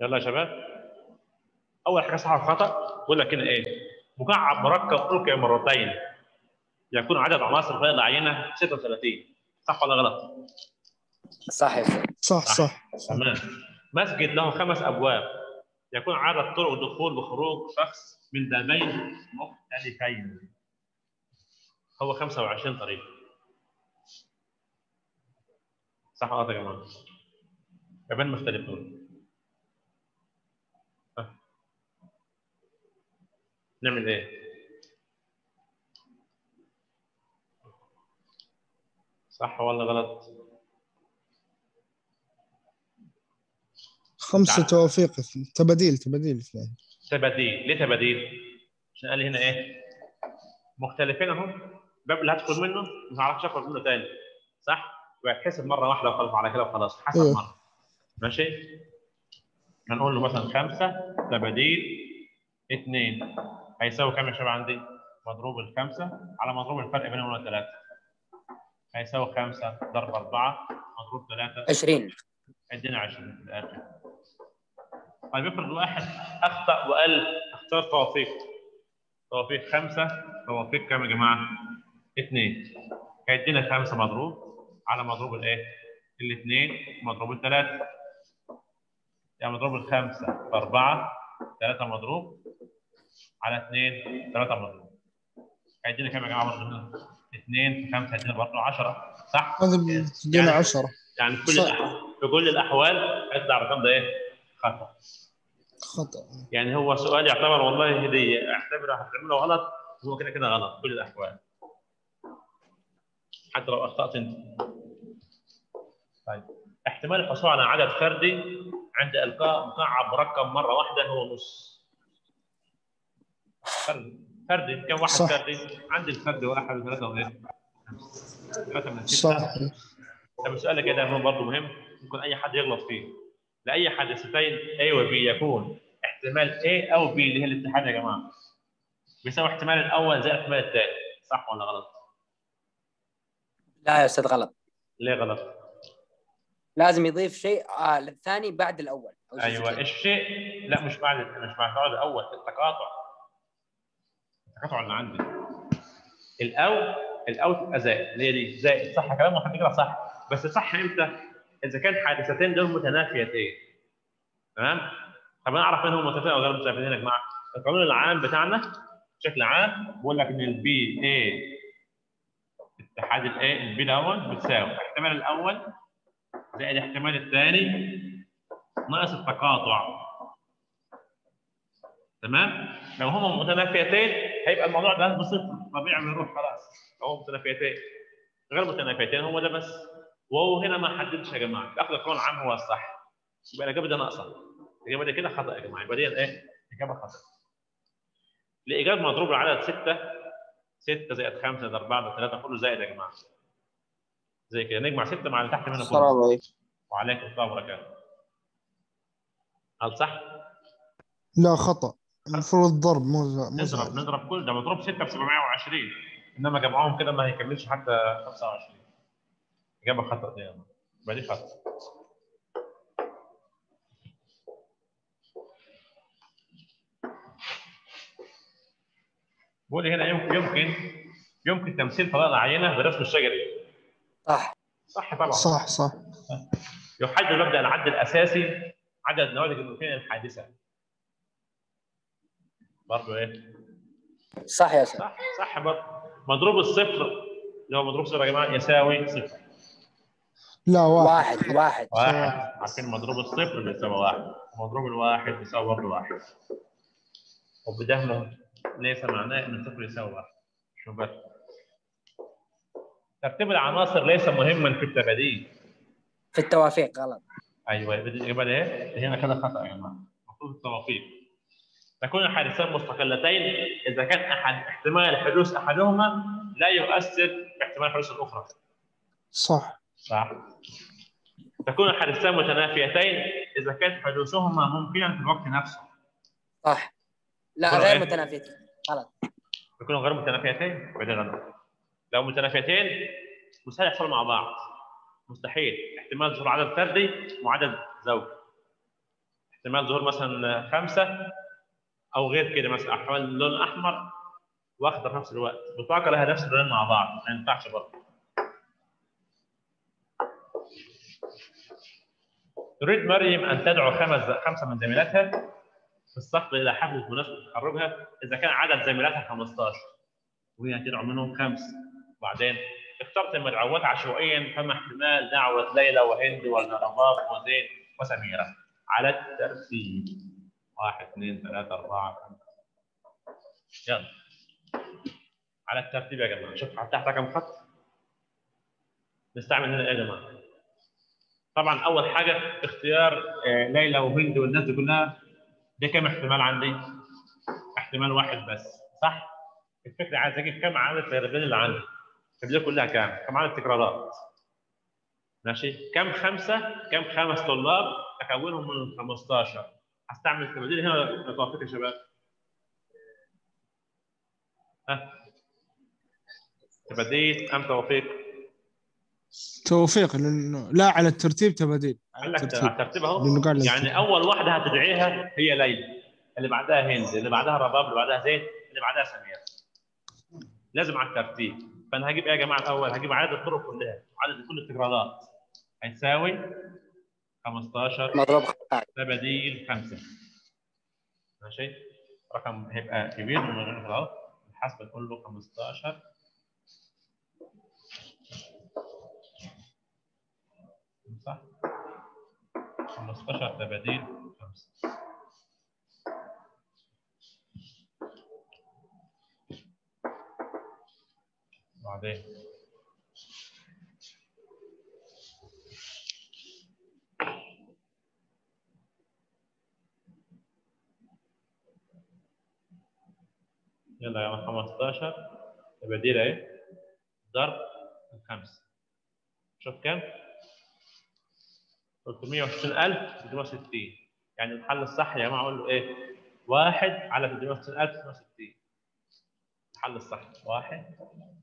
يلا يا شباب اول حاجه صح وخطا بقول لك هنا ايه مكعب مركب القي مرتين يكون عدد عناصر غير العينه 36 صح ولا غلط؟ صح يا استاذ صح صح تمام مسجد له خمس ابواب يكون عدد طرق دخول وخروج شخص من بابين مختلفين هو 25 طريق صح ولا غلط يا جماعه؟ بابين مختلفون ها. نعمل ايه؟ صح ولا غلط؟ خمسة توافيق تباديل تباديل اثنين تباديل ليه تباديل؟ عشان قال لي هنا ايه؟ مختلفين اهو الباب اللي هدخل منه مش هعرفش اخرج منه تاني صح؟ وهيتحسب مره واحده وخلاص على كده وخلاص حسب أيوه. مره ماشي؟ هنقول له مثلا خمسه تباديل اثنين هيساوي كام يا شباب عندي؟ مضروب الخمسه على مضروب الفرق بينهم والثلاثه هيساوي خمسه ضرب اربعه مضروب ثلاثه 20 ادينا 20 في الاخر طيب افرض واحد اخطا وقال اختار توافيق توافيق خمسه توافيق كام يا جماعه؟ اثنين هيدينا خمسه مضروب على مضروب الايه؟ الاثنين مضروب الثلاثه يعني مضروب الخمسه في اربعه ثلاثه مضروب على اثنين ثلاثه مضروب هيدينا كام يا جماعه برضه؟ اثنين في خمسه هيدينا برضه 10 صح؟ هذا بيدينا يعني- عشرة يعني في كل صح. الأحوال في كل الاحوال هيطلع الرقم ده ايه؟ خطا خطأ يعني هو سؤال يعتبر والله هديه اعتبره هتعمله غلط هو كده كده غلط في كل الاحوال حتى لو اخطات انت طيب احتمال الحصول على عدد فردي عند القاء مكعب مركب مره واحده هو نص فردي فردي كم واحد صح. فردي؟ عندي الفردي واحد وثلاثه وايه؟ ثلاثه من سته صح طب السؤال اللي كده برضه مهم ممكن اي حد يغلط فيه لاي حادثتين A و B يكون احتمال A او B اللي هي الاتحاد يا جماعه بيساوي احتمال الاول زي الاحتمال الثاني صح ولا غلط؟ لا يا استاذ غلط ليه غلط؟ لازم يضيف شيء آه للثاني بعد الاول أو شيء زي ايوه كده. الشيء لا مش بعد مش بعد بعد الاول التقاطع التقاطع اللي عندي الاو الاو تبقى زائد اللي هي دي زائد صح كلام حد يقرا صح بس صح امتى؟ اذا كان حادثتين دول متنافيتين تمام؟ طب انا اعرف منهم متنافيتين او غير متنافيتين يا جماعه القانون العام بتاعنا بشكل عام بيقول لك ان البي اي اتحاد الاي البي الاول بتساوي احتمال الاول زائد الاحتمال الثاني ناقص التقاطع تمام لو هما متنافيتين هيبقى الموضوع ده بصفر طبيعي بيروح خلاص لو هما متنافيتين غير متنافيتين هو ده بس وهو هنا ما حددش يا جماعه اخذ القانون العام هو الصح يبقى الاجابه دي ناقصه الاجابه دي كده خطا يا جماعه يبقى دي ايه اجابه خطا لايجاد مضروب العدد 6 6 زائد 5 زائد 4 زائد 3 كله زائد يا جماعه زي كده نجمع 6 مع اللي تحت منه كله السلام عليكم وعليكم السلام وبركاته هل صح؟ لا خطأ المفروض ضرب مو ز- مو نضرب زائد. نضرب كل ده مضروب 6 ب 720 انما جمعهم كده ما هيكملش حتى 25 اجابه خطا دي يا جماعه يبقى دي خطا بقول هنا يمكن يمكن يمكن تمثيل فضاء العينه بالرسم الشجري صح صح طبعا صح صح يحدد مبدا العد الاساسي عدد نواتج النيوكليه الحادثه برضه ايه صح يا استاذ صح صح برضه مضروب الصفر اللي هو مضروب صفر يا جماعه يساوي صفر لا واحد واحد واحد واحد عارفين مضروب الصفر بيساوي واحد مضروب الواحد بيساوي برضه واحد وبده ليس معناه ان الصفر يساوي واحد شو بس ترتيب العناصر ليس مهما في التباديل في التوافيق غلط ايوه بدي الاجابه ايه؟ هنا كده خطا يا جماعه المفروض التوافيق تكون الحادثان مستقلتين اذا كان احد احتمال حدوث احدهما لا يؤثر في احتمال حدوث الاخرى صح صح تكون الحادثتان متنافيتين اذا كان حدوثهما ممكنا في الوقت نفسه صح لا كله غير إيه؟ متنافيتين غلط يكونوا غير متنافيتين فده غلط لو متنافيتين مستحيل يحصلوا مع بعض مستحيل احتمال ظهور عدد فردي وعدد زوجي احتمال ظهور مثلا خمسه او غير كده مثلا احتمال لون احمر واخضر في نفس الوقت بطاقه لها نفس اللون مع بعض ما ينفعش برضه تريد مريم ان تدعو خمس خمسه من زميلاتها في الصف الى حفل بمناسبه تخرجها اذا كان عدد زميلاتها 15 وهي هتدعو منهم خمس وبعدين اخترت المدعوات عشوائيا فما احتمال دعوه ليلى وهند والرباب وزين وسميره على الترتيب واحد اثنين ثلاثة أربعة خمسة يلا على الترتيب يا جماعة شوف تحت كم خط نستعمل هنا إيه يا جماعة طبعا أول حاجة اختيار آه، ليلى وهند والناس دي كلها ده كم احتمال عندي؟ احتمال واحد بس صح؟ الفكرة عايز أجيب كم عدد التغييرات اللي عندي؟ طب دي كلها كام؟ كم عدد تكرارات؟ ماشي؟ كم خمسة؟ كم خمس طلاب أكونهم من 15 هستعمل التباديل هنا توافق يا شباب ها تباديل ام توافيق؟ توفيق لانه لا على الترتيب تباديل قال على لك الترتيب على الترتيب اهو لانه قال لك يعني اول واحده هتدعيها هي ليلى اللي بعدها هند اللي بعدها رباب اللي بعدها زيد اللي بعدها سمير لازم على الترتيب فانا هجيب ايه يا جماعه الاول هجيب عدد الطرق كلها عدد كل التكرارات هيساوي 15 مضروب خمسة تباديل خمسة ماشي رقم هيبقى كبير من غير خلاص الحسب نقول له 15 صح 15 تباديل خمسة بعدين يلا يا عم 15 تباديل اهي ضرب الخمسة شوف كام؟ 320360 يعني الحل الصح يا جماعه اقول له ايه؟ واحد على 360360 الحل الصح واحد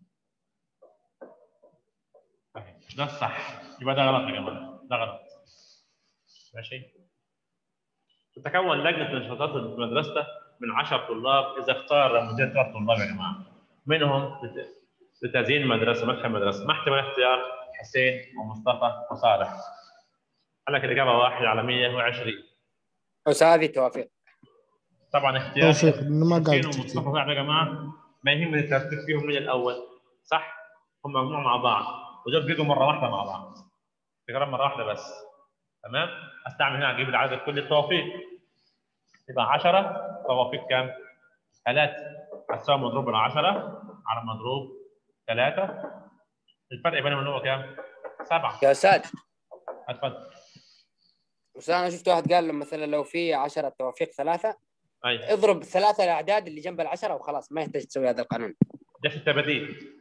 أهي. ده الصح يبقى ده غلط يا جماعه ده غلط ماشي تتكون لجنه نشاطات في مدرسته من 10 طلاب اذا اختار مدير ثلاث طلاب يا جماعه منهم لت- لتزيين المدرسه مدخل المدرسه ما احتمال اختيار حسين ومصطفى وصالح قال لك الاجابه واحد على 120 بس هذه توافيق طبعا اختيار توفيق لانه ما قال حسين الترتيب ومصطفى صعب يا جماعه ما يهم الترتيب فيهم من الاول صح هم مجموعه مع بعض ودول بيجوا مره واحده مع بعض تكرار مره واحده بس تمام استعمل هنا اجيب العدد الكلي التوافيق يبقى 10 توافيق كام؟ 3 هتساوي مضروب ال 10 على مضروب 3 الفرق بينهم اللي هو كام؟ 7 يا استاذ اتفضل بس انا شفت واحد قال لما مثلا لو في 10 توافيق ثلاثه اي اضرب ثلاثه الاعداد اللي جنب العشره وخلاص ما يحتاج تسوي هذا القانون ده في التباديل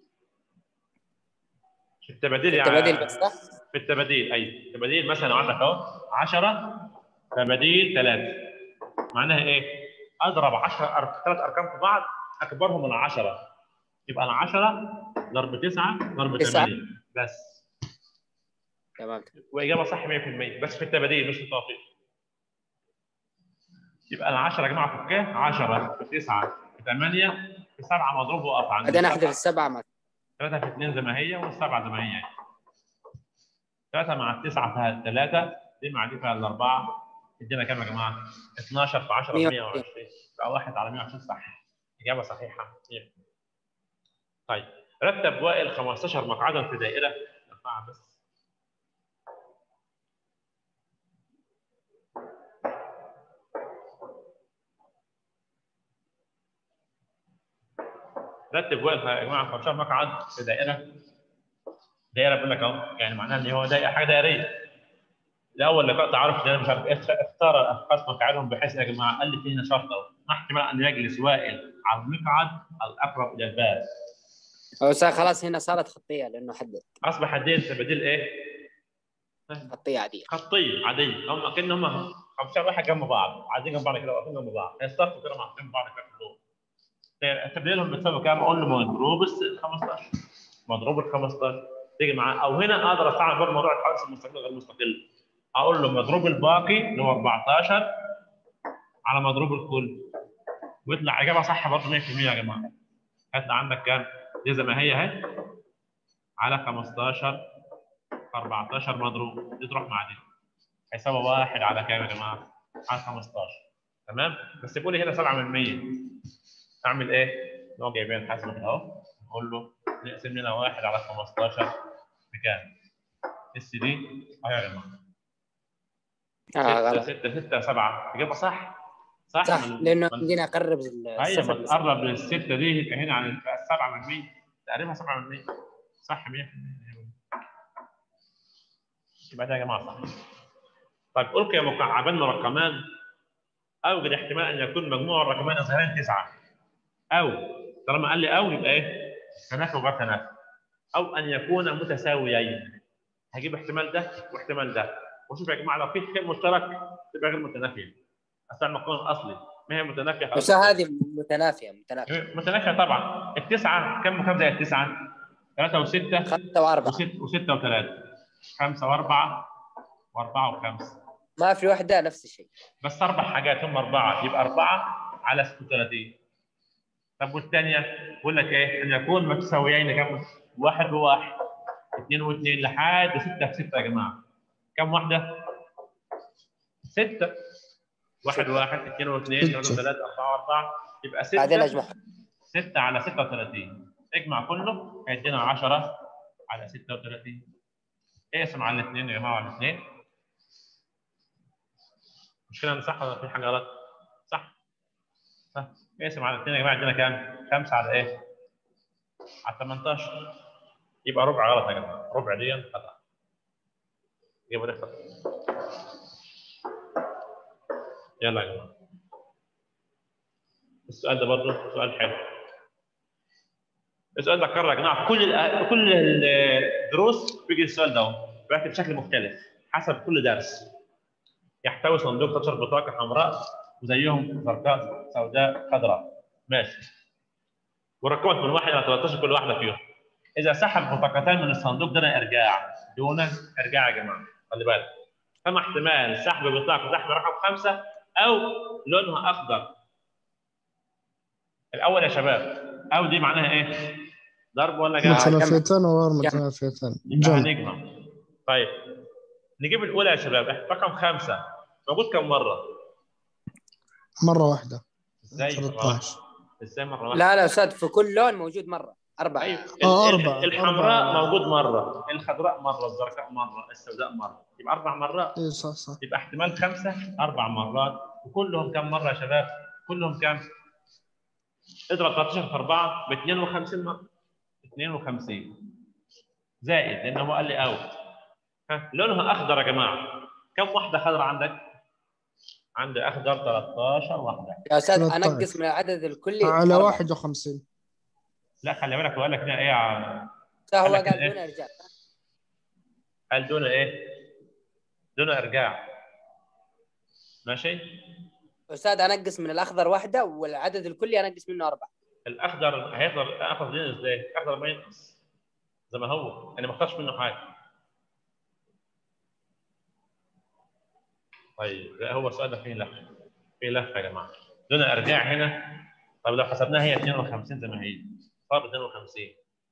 في التباديل يا التبادل بس صح؟ في التباديل اي التباديل مثلا عندك اهو 10 تباديل 3 معناها ايه؟ اضرب 10 أر... ثلاث ارقام في بعض اكبرهم من 10 يبقى ال 10 ضرب 9 ضرب تسعة. 8 بس تمام واجابه صح 100% بس في التباديل مش في التوافيق يبقى ال 10 يا جماعه فكاه 10 في 9 في 8 في 7 مضروب وقف عند بعدين احذف السبعه ما 3 في 2 زي ما هي والسبعه زي ما هي 3 مع التسعه فيها 3 دي مع دي فيها الاربعه تدينا كام يا جماعه؟ 12 في 10 120. 120 يبقى 1 على 120 صح اجابه صحيحه 100%. طيب رتب وائل 15 مقعدا في دائره ارفعها بس رتب وائل يا جماعه 15 مقعد في دائره دائره بقول لك اهو يعني معناها ان هو دائره حاجه دائريه الاول لقاء تعرف ده مش عارف ايه اختار الاشخاص مقاعدهم بحيث يا جماعه قال لي في هنا شرط اهو ما احتمال ان يجلس وائل على المقعد الاقرب الى الباب هو استاذ خلاص هنا صارت خطيه لانه حدد اصبح الدين تبديل ايه؟ خطيه عاديه خطيه عاديه هم كانهم 15 واحد جنب بعض قاعدين جنب بعض كده واقفين جنب بعض هيصطفوا كده مع جنب بعض كده كلهم تبديلهم بتساوي كام؟ اقول له مضروب ال 15 مضروب ال 15 تيجي معاه او هنا اقدر استعمل برضه موضوع الحوادث المستقله غير المستقله اقول له مضروب الباقي اللي هو 14 على مضروب الكل ويطلع اجابه صح برضه 100% يا جماعه هيطلع عندك كام؟ دي زي ما هي اهي على 15 14 مضروب دي تروح مع دي هيساوي واحد على كام يا جماعه؟ على 15 تمام؟ بس يقول لي هنا 7 من 100 اعمل ايه؟ نقعد جايبين حاسب كده اهو نقول له نقسم لنا واحد على 15 بكام؟ اس دي اهي يا جماعه اه 6 غلط 6 6 7 اجابه صح صح صح من- لانه من- عندنا اقرب ايوه الصفر ما تقرب للسته دي يبقى هنا عن السبعه من 100 تقريبا 7 من 100 صح 100% يبقى ده يا جماعه صح طيب القي مكعبان مرقمان اوجد احتمال ان يكون مجموع الرقمين الظاهرين تسعه او طالما قال لي او يبقى ايه؟ تنافي وغير تنافي او ان يكون متساويين هجيب احتمال ده واحتمال ده وشوف يا جماعه لو في شيء مشترك تبقى غير متنافيه استعمل القانون الاصلي ما هي متنافيه خلاص بس هذه متنافيه متنافيه متنافية طبعا التسعة كم وكم زائد التسعة؟ ثلاثة وستة خمسه واربعه وست وستة وثلاثة خمسة وأربعة وأربعة وخمسة ما في وحده نفس الشيء بس أربع حاجات هم أربعة يبقى أربعة على 36 طب والثانية بقول لك إيه؟ أن يكون متساويين كم؟ واحد بواحد اثنين واثنين لحد ستة في ستة يا جماعة كم واحدة؟ ستة واحد واحد اثنين واثنين ثلاثة وثلاثة أربعة وأربعة يبقى ستة بعدين اجمعهم 6 على 36 اجمع كله هيدينا 10 على 36 اقسم على الاثنين يا جماعه على الاثنين مش كده صح ولا في حاجه غلط؟ صح صح اقسم على الاثنين يا جماعه يدينا كام؟ 5 على ايه؟ على 18 يبقى ربع غلط يا جماعه ربع دي خطا يبقى ده خطا يلا يا جماعه السؤال ده برضه سؤال حلو السؤال ده كرر يا جماعه كل الأ- كل الدروس بيجي السؤال ده ولكن بشكل مختلف حسب كل درس يحتوي صندوق تشر بطاقه حمراء وزيهم زرقاء سوداء خضراء ماشي ورقمت من واحد الى 13 كل واحده فيهم اذا سحب بطاقتان من الصندوق دون ارجاع دون ارجاع يا جماعه خلي بالك فما احتمال سحب بطاقه تحمل رقم خمسه او لونها اخضر الاول يا شباب او دي معناها ايه؟ ضرب ولا جمع؟ متنافيتين وغير جمع. متنافيتين يبقى جمع هنجمع طيب نجيب الاولى يا شباب رقم خمسه موجود كم مره؟ مرة واحدة ازاي؟ 13 ازاي مره واحده؟ لا لا استاذ في كل لون موجود مره اربعه ايوه آه، ال- أربعة. الحمراء أربعة. موجود مره الخضراء مره الزرقاء مره السوداء مره يبقى اربع مرات اي صح صح يبقى احتمال خمسه اربع مرات وكلهم كم مره يا شباب؟ كلهم كم؟ اضرب 13 في 4 ب 52 مره 52 زائد لان هو قال لي اوت ها لونها اخضر يا جماعه كم واحده خضراء عندك؟ عندي اخضر 13 واحده يا استاذ 13. انقص من العدد الكلي على أربعة. 51 لا خلي بالك هو قال لك هنا ايه يا لا، هو قال لك قال إيه؟ دون ارجاع قال دون ايه؟ دون ارجاع ماشي؟ استاذ انقص من الاخضر واحده والعدد الكلي انقص منه اربعه الاخضر هيفضل اخضر لين ازاي؟ الاخضر ما ينقص زي ما هو انا ما اختارش منه حاجه طيب لا هو السؤال ده فيه لفه فيه لفه يا جماعه دون ارجاع هنا طب لو حسبناها هي 52 زي ما هي صار 52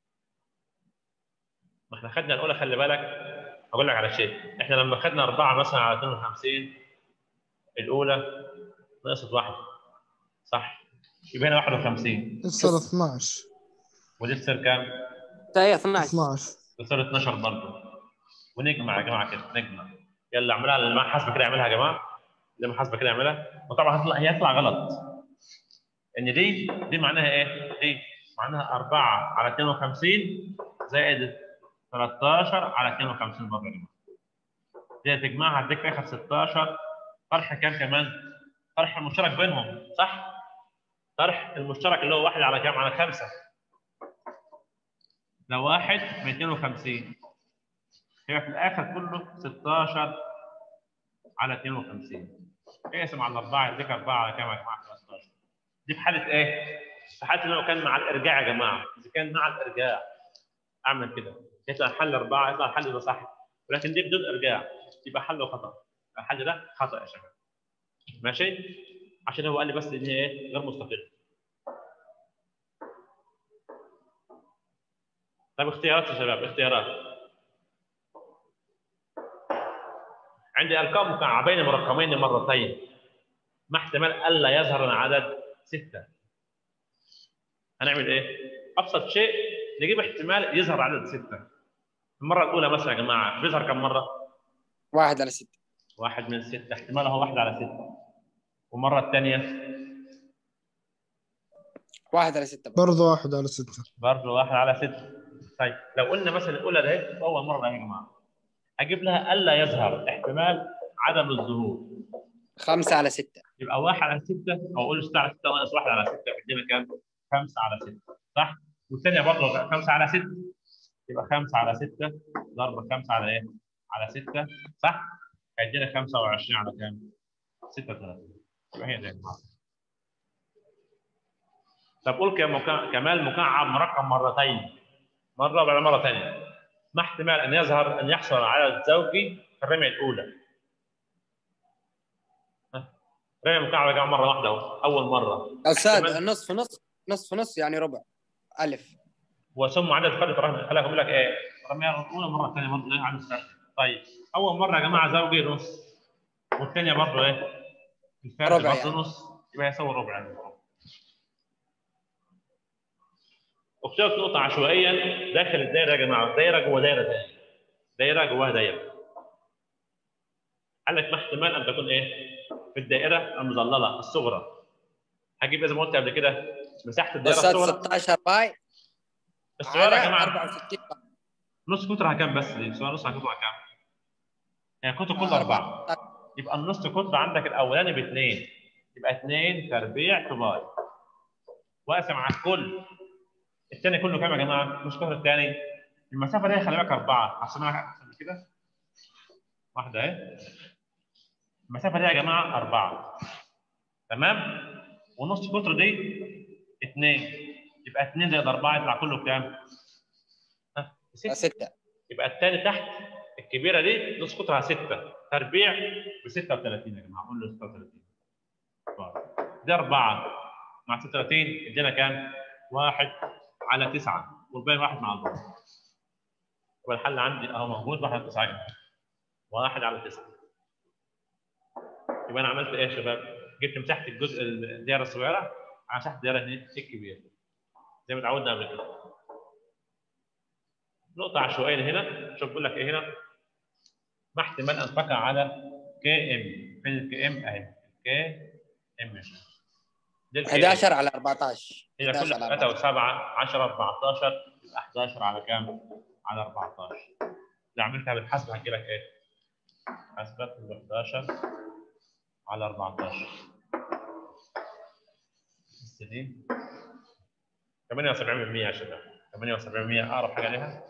ما احنا خدنا الاولى خلي بالك اقول لك على شيء احنا لما خدنا اربعه مثلا على 52 الاولى نقصت واحده صح يبقى هنا 51 يصير 12 ودي تصير كام؟ هي 12 12 تصير 12 برضه ونجمع يا جماعه كده نجمع يلا اعملها اللي معاه حاسبه كده يعملها يا جماعه اللي معاه حاسبه كده يعملها وطبعا هتطلع هي هتطلع غلط ان دي دي معناها ايه؟ دي معناها 4 على 52 زائد 13 على 52 برضه يا جماعه دي تجمعها هتديك في اخر 16 طرح كام كمان؟ طرح المشترك بينهم صح؟ طرح المشترك اللي هو واحد على كام؟ على خمسه ده واحد 250 يبقى في الاخر كله 16 على 52 اقسم على الاربعه يديك 4 على كام يا جماعه 13 دي في حاله ايه؟ في حاله انه كان مع الارجاع يا جماعه اذا كان مع الارجاع اعمل كده يطلع الحل اربعه يطلع الحل ده صح ولكن دي بدون ارجاع يبقى حله خطا الحل ده خطا يا شباب ماشي عشان هو قال لي بس ان هي ايه غير مستقله طيب اختيارات يا شباب اختيارات عندي ارقام مكعبين مرقمين مرتين ما احتمال الا يظهر العدد سته هنعمل ايه؟ ابسط شيء نجيب احتمال يظهر عدد سته المره الاولى مثلا يا جماعه بيظهر كم مره؟ واحد على ستة واحد من ستة احتمال هو واحد على ستة والمرة الثانية واحد على ستة برضه. برضه واحد على ستة برضه واحد على ستة طيب لو قلنا مثلا الأولى ده أول مرة يا جماعة أجيب لها ألا يظهر احتمال عدم الظهور خمسة على ستة يبقى واحد على ستة أو أقول ستة على ستة ناقص واحد على ستة بيدينا كام؟ خمسة على ستة صح؟ والثانية برضه خمسة على ستة يبقى خمسة على ستة ضرب خمسة على إيه؟ على ستة صح؟ هيدينا 25 على كام؟ 36 يبقى هي دي يا جماعه طب قول كمكا... كمال مكعب مرقم مرتين مره بعد مره ثانيه ما احتمال ان يظهر ان يحصل على الزوجي في الرميه الاولى ها؟ رميه مكعب يا جماعه مره واحده اهو اول مره أستاذ احتمال- نص في نص نص في نص يعني ربع ألف وثم عدد فرد فرق خلاك اقول لك ايه الرميه الاولى مره ثانيه برضه ايه عدد فرد طيب اول مره يا جماعه زوجي نص والثانيه برضه ايه الفرد ربع برضه يعني. نص يبقى يساوي ربع يعني. اخترت نقطة عشوائيا داخل الدائرة يا جماعة، دايرة جوه دايرة ثانية. دايرة جواها دايرة. قال لك ما احتمال أن تكون إيه؟ في الدائرة المظللة الصغرى. هجيب زي ما قلت قبل كده مساحة الدائرة أستاذ الصغرى 16 باي الصغيرة يا على جماعة 64 باي. نص قطرها كام بس دي؟ سؤال نص قطرها كام؟ يعني قطر كله أربعة. يبقى النص قطر عندك الأولاني باثنين. يبقى اثنين تربيع في باي. واقسم على الكل. الثاني كله كام يا جماعة؟ نص قطر الثاني. المسافة دي خلي بالك أربعة. هحسبها لك أحسن كده. واحدة أهي. المسافة دي يا جماعة أربعة. تمام؟ ونص قطر دي اثنين. يبقى اثنين زائد أربعة يطلع كله بكام؟ ها؟ ستة. ستة يبقى الثاني تحت الكبيره دي نص قطرها 6 تربيع ب 36 يا جماعه قول له 36 دي 4 مع 36 ادينا كام؟ 1 على 9 والباقي 1 مع الضرب يبقى الحل عندي اهو موجود 1 على 9 1 على 9 يبقى انا عملت ايه يا شباب؟ جبت مساحه الجزء الدائره الصغيره على مساحه الدائره ايه؟ الكبيره زي ما اتعودنا قبل كده نقطة عشوائية هنا شوف بيقول لك ايه هنا ما احتمال ان تقع على كي ام فين الكي ام اهي كي ام دي الكي 11 على 14 هي 11 كل على 3 14 و7 10 14 يبقى 11 على كام؟ على 14 لو عملتها بالحسبة هتجي لك ايه؟ حسبت ال 11 على 14 بس دي 78% يا شباب 78% اقرب حاجة ليها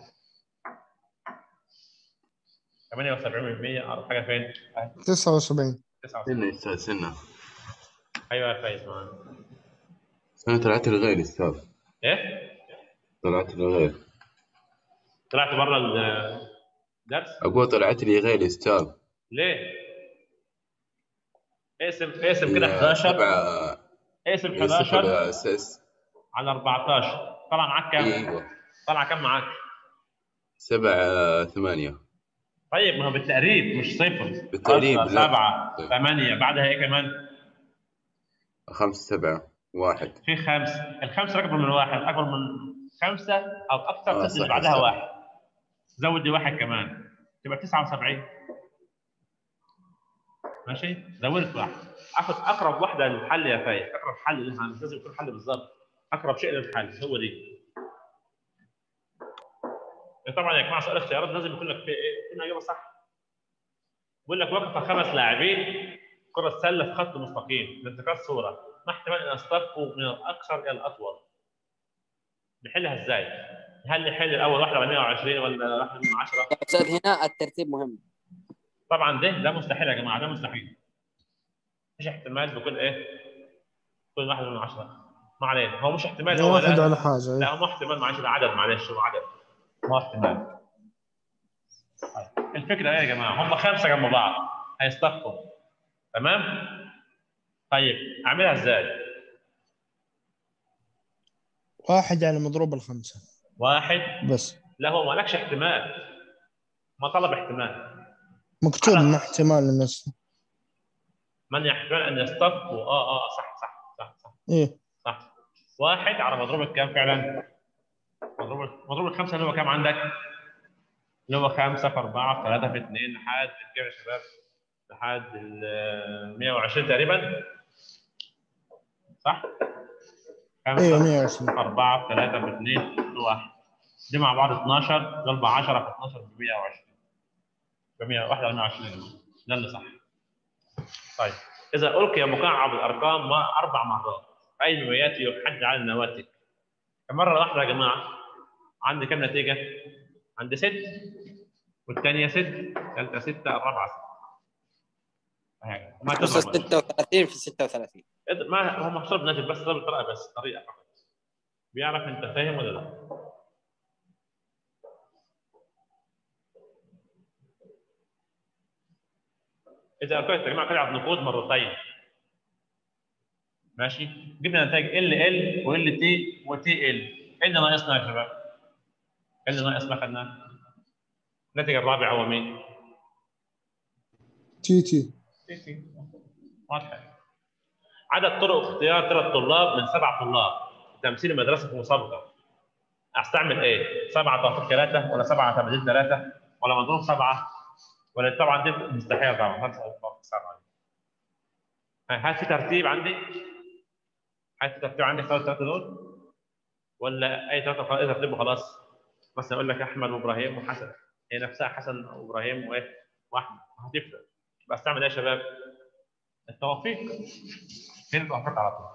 78% اقرب حاجة فين؟ أهي، تسعة وسبعين 79 سنة يا أستاذ سنة ايوه يا فايز معانا أنا طلعت الغير أستاذ ايه؟ طلعت الغير طلعت بره الدرس؟ أقول طلعت لي غير أستاذ ليه؟ اقسم اقسم كده 11 سبعة اقسم صفر 11 يا أساس على 14 طلع معاك كام؟ أيوه طلع كام معاك؟ سبعة ثمانية طيب ما هو بالتقريب مش صفر بالتقريب، لا. سبعة طيب. ثمانية بعدها ايه كمان؟ خمسة سبعة واحد في خمس الخمسة أكبر من واحد أكبر من خمسة أو أكثر آه، تزيد اللي صح، بعدها صح. واحد زود دي واحد كمان تبقى 79 ماشي زودت واحد اخد اقرب واحده للحل يا فايز اقرب حل لها مش لازم يكون حل بالظبط اقرب شيء للحل هو دي طبعا يا جماعه سؤال اختيارات لازم يكون لك فيه ايه؟ يكون اجابه صح بيقول لك وقف خمس لاعبين كرة سلة في خط مستقيم لانتقال صورة ما احتمال ان يصطفوا من الاقصر الى الاطول نحلها ازاي؟ هل نحل الاول واحده على 120 ولا واحده من 10 يا استاذ هنا الترتيب مهم طبعا ده ده مستحيل يا جماعه ده مستحيل مفيش احتمال بكل ايه؟ كل واحد من 10 ما علينا هو مش احتمال هو واحد لا على حاجة لا إيه. هو مو احتمال معلش ده عدد معلش هو عدد ما هو احتمال طيب. الفكره ايه يا جماعه هم خمسه جنب بعض هيصطفوا تمام طيب اعملها ازاي واحد على مضروب الخمسة واحد بس لا هو ما لكش احتمال ما طلب احتمال مكتوب خلاص. مع احتمال الناس من يحتمل ان يصطفوا اه اه صح صح صح صح ايه صح واحد على مضروب الكام فعلا مضروب مضروب الخمسه اللي هو كام عندك؟ اللي هو خمسه في اربعه في ثلاثه في اثنين لحد كام يا شباب؟ لحد ال 120 تقريبا صح؟ خمسه ايه 120 4 في 3 في 2 في 1 دي مع بعض 12 ضرب 10 في 12 ب 120 ب 121 ده اللي صح طيب اذا القي مكعب الارقام ما اربع مرات اي نوعيات يحد على النواتج مره واحده يا جماعه عندي كم نتيجه؟ عندي ست والثانيه ست الثالثه سته الرابعه سته هيك. ما بس تضرب 36 في 36 إذا- ما هو محسوب بناتج بس ضرب طريقه بس طريقه فقط بيعرف انت فاهم ولا لا اذا القيت يا جماعه قطعه نقود مرتين ماشي جبنا نتائج ال ال وال تي وتي ال ايه اللي ناقصنا يا شباب؟ ايه اللي ناقصنا خدناه؟ الناتج الرابع هو مين؟ تي تي تي تي واضحه عدد طرق اختيار ثلاث طلاب من سبع طلاب تمثيل مدرسه في مسابقه استعمل ايه؟ سبعه توافق ثلاثه ولا سبعه تبديل ثلاثه ولا مضروب سبعه ولا طبعا دي مستحيل طبعا ما توافق سبعه هل في ترتيب عندي؟ هل في ترتيب عندي اختار الثلاثه دول؟ ولا اي ثلاثه خلاص ترتيب وخلاص؟ مثلا اقول لك احمد وابراهيم وحسن هي نفسها حسن وابراهيم وايه؟ واحمد هتفرق بستعمل ايه يا شباب؟ التوافيق فين التوافيق على طول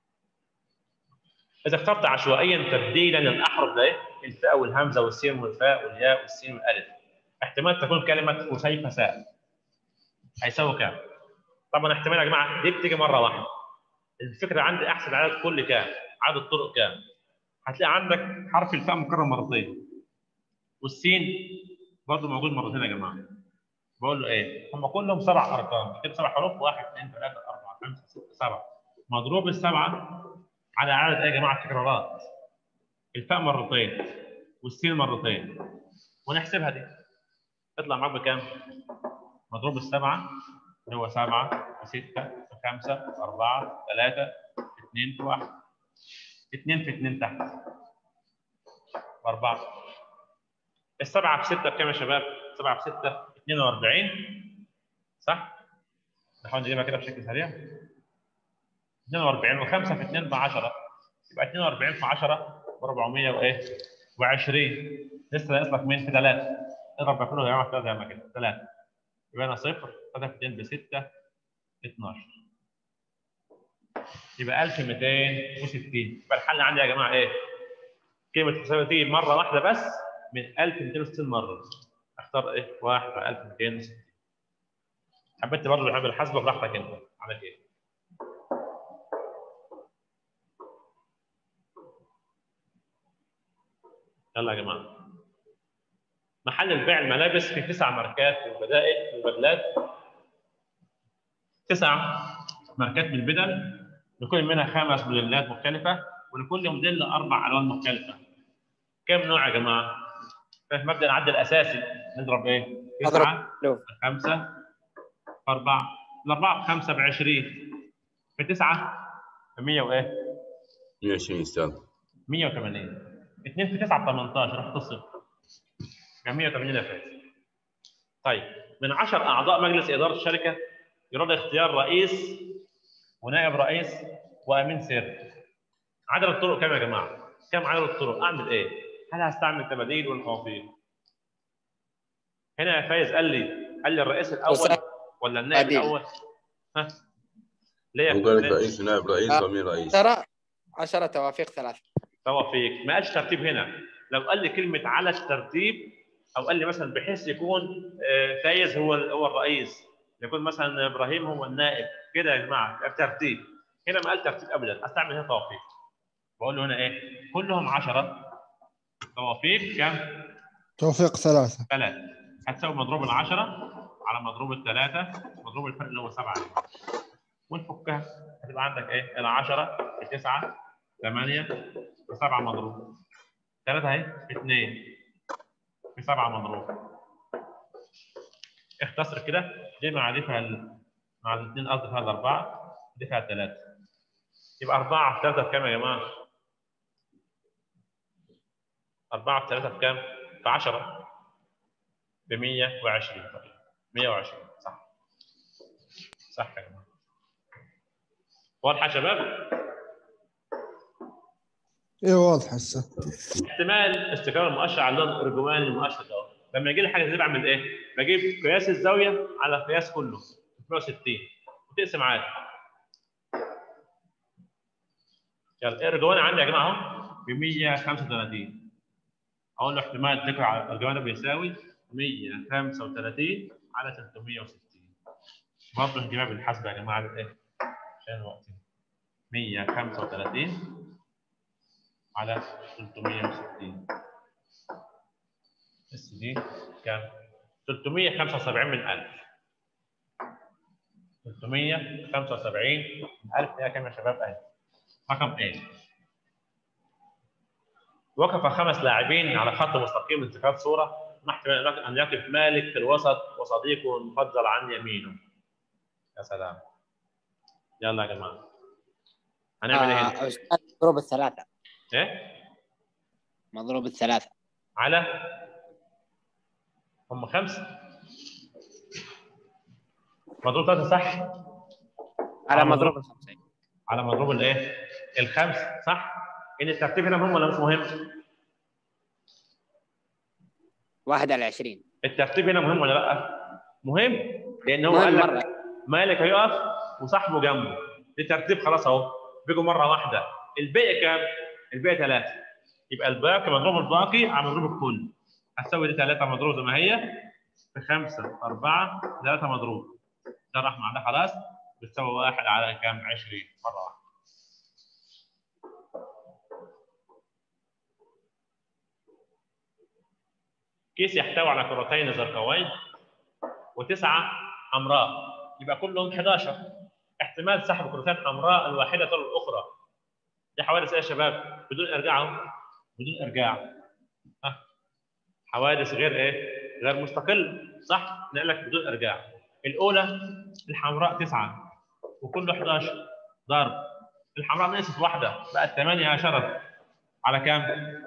اذا اخترت عشوائيا تبديلا للاحرف ده ايه الفاء والهمزه والسين والفاء والياء والسين والالف احتمال تكون كلمه وسيفساء هيساوي كام طبعا احتمال يا جماعه دي بتيجي مره واحده الفكره عندي احسب عدد كل كام عدد طرق كام هتلاقي عندك حرف الفاء مكرر مرتين والسين برضه موجود مرتين يا جماعه بقول له ايه؟ هم كلهم سبع ارقام كده سبع حروف واحد اثنين ثلاثه اربعه خمسه سته سبعه مضروب السبعه على عدد ايه يا جماعه تكرارات الفاء مرتين والسين مرتين ونحسبها دي تطلع معاك بكام؟ مضروب السبعه اللي هو سبعه وسته وخمسه واربعه ثلاثه اثنين في واحد اثنين في اثنين تحت واربعه السبعه في سته بكام يا شباب؟ سبعه في سته 42 صح؟ نحاول نجيبها كده بشكل سريع 42 و5 في 2 ب 10 يبقى 42 في 10 ب 400 وايه؟ و20 لسه ناقص لك مين في 3 اضرب ده كله يا جماعه 3 زي كده 3 يبقى انا صفر 3 في 2 ب 6 12 يبقى 1260 يبقى الحل عندي يا جماعه ايه؟ قيمه تساوي تيجي مره واحده بس من 1260 مره اختار ايه؟ واحد على 1260 حبيت برضه بحب الحسبه براحتك انت على ايه؟ يلا يا جماعه محل البيع الملابس في تسع ماركات وبدائل وبدلات تسع ماركات من البدل لكل منها خمس موديلات مختلفه ولكل موديل اربع الوان مختلفه كم نوع يا جماعه؟ مبدا العد الاساسي نضرب ايه؟ اضرب تسعه لو خمسة أربعة الأربعة بخمسة بعشرين في تسعة بمية وإيه؟ 120 استاذ 180 اثنين في تسعة ب 18 رحت الصفر كان 180 فاز طيب من 10 أعضاء مجلس إدارة الشركة يراد اختيار رئيس ونائب رئيس وأمين سر عدد الطرق كام يا جماعة؟ كم عدد الطرق؟ أعمل إيه؟ هل هستعمل تباديل ولا توافيق؟ هنا يا فايز قال لي قال لي الرئيس الأول وسام. ولا النائب عديل. الأول؟ ها؟ ليه يا هو قال لك فندم؟ رئيس ونائب رئيس آه. وامين رئيس ترى 10 توافيق ثلاث توافيق ما قالش ترتيب هنا لو قال لي كلمه على الترتيب او قال لي مثلا بحيث يكون آه، فايز هو هو الرئيس يكون مثلا ابراهيم هو النائب كده يا جماعه يبقى ترتيب هنا ما قال ترتيب ابدا استعمل هنا توافيق بقول له هنا ايه كلهم 10 توافيق كم توفيق ثلاثة ثلاث هتساوي مضروب العشرة على مضروب الثلاثة مضروب الفرق اللي هو سبعة ونفكها هتبقى عندك ايه؟ العشرة في تسعة ثمانية في سبعة مضروب ثلاثة اهي في اثنين في سبعة مضروب اختصر كده دي مع دي فيها ال- مع الاثنين قصدي فيها الأربعة دي فيها الثلاثة يبقى أربعة في ثلاثة بكام يا جماعة؟ أربعة في ثلاثة بكام؟ في 10 ب 120 طيب 120 صح صح يا جماعة واضحة يا شباب؟ ايه واضح هسه احتمال استقرار المؤشر على اللون الارجواني المؤشر ده لما يجي لي حاجه زي دي بعمل ايه؟ بجيب قياس الزاويه على القياس كله 360 وتقسم عادي يلا الارجواني عندي يا جماعه اهو ب 135 اقول له احتمال الذكر على الارجواني بيساوي 135 على 360 برضه نجيبها بالحسبه يا جماعه ايه؟ عشان وقتنا 135 على 360 اس دي كام؟ 375 من 1000 375 من 1000 هي كام يا شباب؟ اهي رقم ايه؟ وقف خمس لاعبين على خط مستقيم لاتخاذ صوره مع احتمال ان يقف مالك في الوسط وصديقه المفضل عن يمينه. يا سلام. يلا يا جماعه. هنعمل ايه؟ هنا؟ آه، أستاذ مضروب الثلاثة ايه؟ مضروب الثلاثة على هم خمسة مضروب ثلاثة صح على آه، مضروب مضروب. الخمسة على مضروب الايه؟ الخمسة صح؟ إن الترتيب هنا مهم ولا مش مهم؟ واحد على عشرين الترتيب هنا مهم ولا لا؟ مهم لأن هو مهم قال لك مرة مالك هيقف وصاحبه جنبه الترتيب خلاص أهو بيجوا مرة واحدة الباقي كام؟ الباقي ثلاثة يبقى الباقي مضروب الباقي على مضروب الكل هتساوي دي ثلاثة مضروب زي ما هي في خمسة أربعة ثلاثة مضروب ده راح مع ده خلاص بتساوي واحد على كام؟ 20 مرة واحدة كيس يحتوي على كرتين زرقاوين وتسعة حمراء يبقى كلهم 11 احتمال سحب كرتين حمراء الواحدة تلو الأخرى دي حوادث ايه يا شباب؟ بدون ارجاع اهو بدون ارجاع ها حوادث غير ايه؟ غير مستقل صح؟ نقول لك بدون ارجاع الاولى الحمراء تسعه وكله 11 ضرب الحمراء نقصت واحده بقت 8 يا شرف على كام؟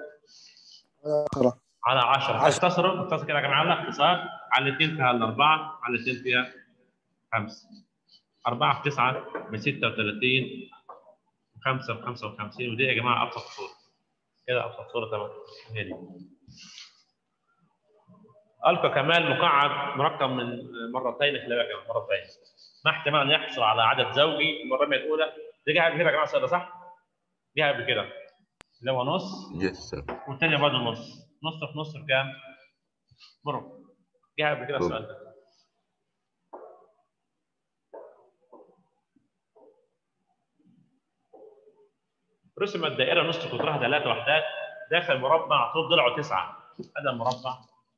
عشرة على 10 عشرة. اختصروا اختصر كده يا جماعه الاختصار على الاثنين فيها الاربعه على الاثنين فيها خمسه 4 في 9 ب 36 5 ب 55 ودي يا جماعه ابسط صوره كده ابسط صوره تمام هي دي القى كمال مقعد مركب من مرتين خلال كمان مرتين مع احتمال ان يحصل على عدد زوجي المره الاولى دي جايه قبل كده يا جماعه السؤال ده صح؟ جايه قبل كده اللي هو نص جيت السلام والثانيه برضه نص نص في نص بكام؟ بربع جه قبل كده السؤال ده رسمت دائره نص قطرها ثلاث وحدات داخل مربع طول ضلعه تسعه هذا المربع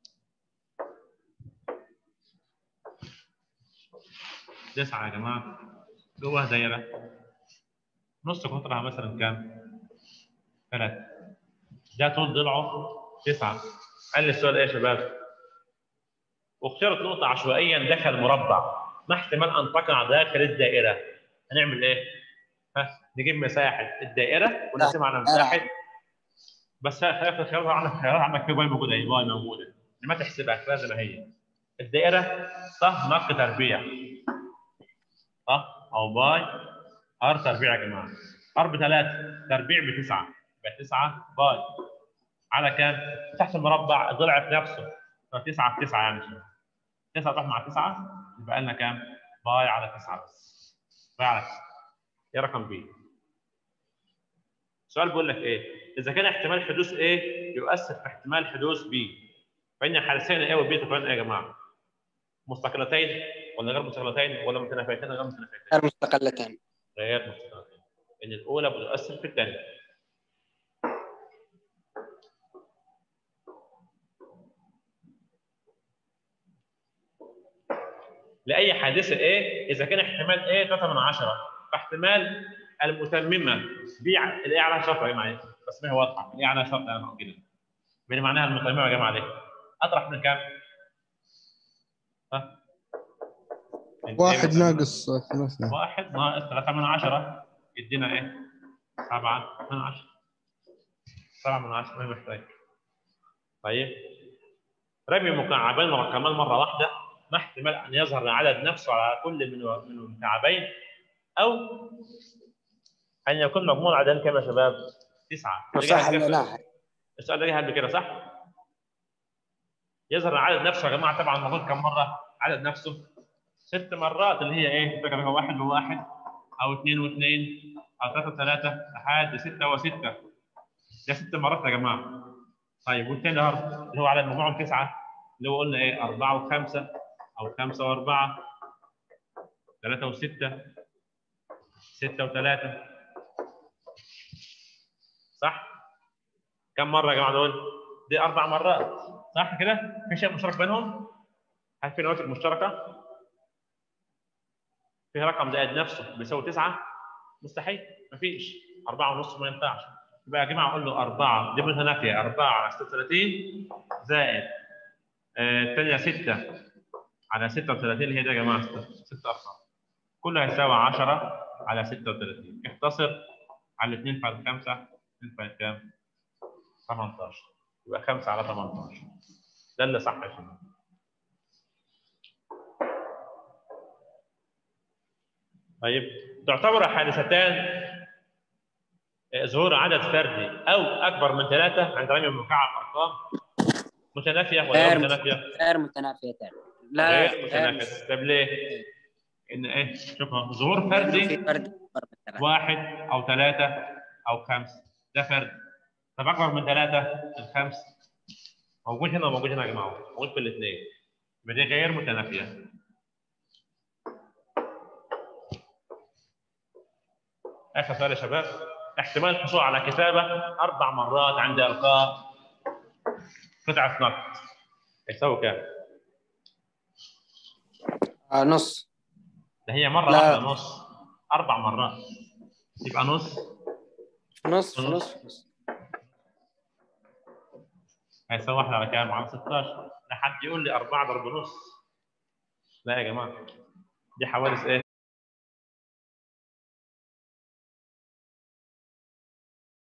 تسعه يا جماعه جوه دايره نص قطرها مثلا كام؟ ثلاثه ده طول ضلعه تسعة قال لي السؤال ايه يا شباب؟ واختارت نقطة عشوائيا داخل مربع ما احتمال أن تقع داخل الدائرة هنعمل ايه؟ ها نجيب مساحة الدائرة ونقسمها على مساحة بس خلاف الخيارات عندك خيارات عندك في باي موجودة اهي باي موجودة ما تحسبها كفاية زي ما هي الدائرة صح نق تربيع صح أو باي ار تربيع يا جماعة ار بثلاثة تربيع بتسعة يبقى تسعة باي على كام؟ تحت المربع الضلع في نفسه فتسعة في تسعة يعني شباب. تسعة تروح مع تسعة يبقى لنا كام؟ باي على تسعة بس باي على تسعة ايه رقم بي؟ السؤال بيقول لك ايه؟ إذا كان احتمال حدوث A يؤثر في احتمال حدوث B فإن حالتين A و B تكون ايه يا جماعة؟ مستقلتين ولا غير مستقلتين ولا متنافيتين ولا غير متنافيتين؟ غير مستقلتين غير مستقلتين إن الأولى بتؤثر في الثانية لاي حادثه ايه اذا كان احتمال ايه 3 من 10 فاحتمال المتممه بي الايه على شرط يا جماعه بس ما هي واضحه الايه على شرط انا كده من معناها المتممه يا جماعه عليه اطرح من كام؟ ها؟ واحد ناقص ثلاثة واحد ناقص 3 من 10 يدينا ايه؟ 7 من 10 7 من 10 ما محتاج طيب رمي مكعبين مركبين مره واحده ما احتمال ان يظهر العدد نفسه على كل من من المكعبين او ان يكون مجموع العددين كام يا شباب؟ تسعه صح رجع ولا كده- لا؟ السؤال ده جه قبل كده صح؟ يظهر العدد نفسه يا جماعه طبعا موجود كم مره؟ عدد نفسه ست مرات اللي هي ايه؟ فاكر هو واحد وواحد او اثنين واثنين او ثلاثه وثلاثه لحد سته وسته ده ست مرات يا جماعه طيب والثاني ده اللي هو عدد مجموعهم تسعه اللي هو قلنا ايه؟ اربعه وخمسه او خمسه واربعه ثلاثه وسته سته وثلاثه صح؟ كم مره يا جماعه دول؟ دي اربع مرات صح كده؟ في شيء مشترك بينهم؟ هل في نواتج مشتركه؟ في رقم زائد نفسه بيساوي تسعه؟ مستحيل مفيش أربعة ونص ما ينفعش يبقى يا جماعه اقول له أربعة دي متنافية أربعة على 36 زائد آه، الثانية 6 على 36 اللي هي دي يا جماعه 6 ارقام كله هيساوي 10 على 36 اختصر على 2 فعل 5 2 فعل كام؟ 18 يبقى 5 على 18 ده اللي صح يا شباب طيب تعتبر حادثتان ظهور عدد فردي او اكبر من ثلاثه عند رمي مكعب ارقام متنافيه ولا غير غير متنافيه؟ غير متنافيتان لا غير متنافيه طب ليه؟ ان ايه؟ شوف ظهور في فردي فرد أكبر من ثلاثة. واحد او ثلاثه او خمسه ده فرد طب اكبر من ثلاثه الخمس موجود هنا وموجود هنا يا جماعه موجود في الاثنين يبقى دي غير متنافيه اخر سؤال يا شباب احتمال الحصول على كتابه اربع مرات عند القاء قطعه نقد يساوي كام؟ آه نص ده هي مره لا. واحده نص اربع مرات يبقى نص نص نص. نص نص هيساوي واحد على كام؟ على 16 لحد يقول لي 4 ضرب نص لا يا جماعه دي حوادث ايه؟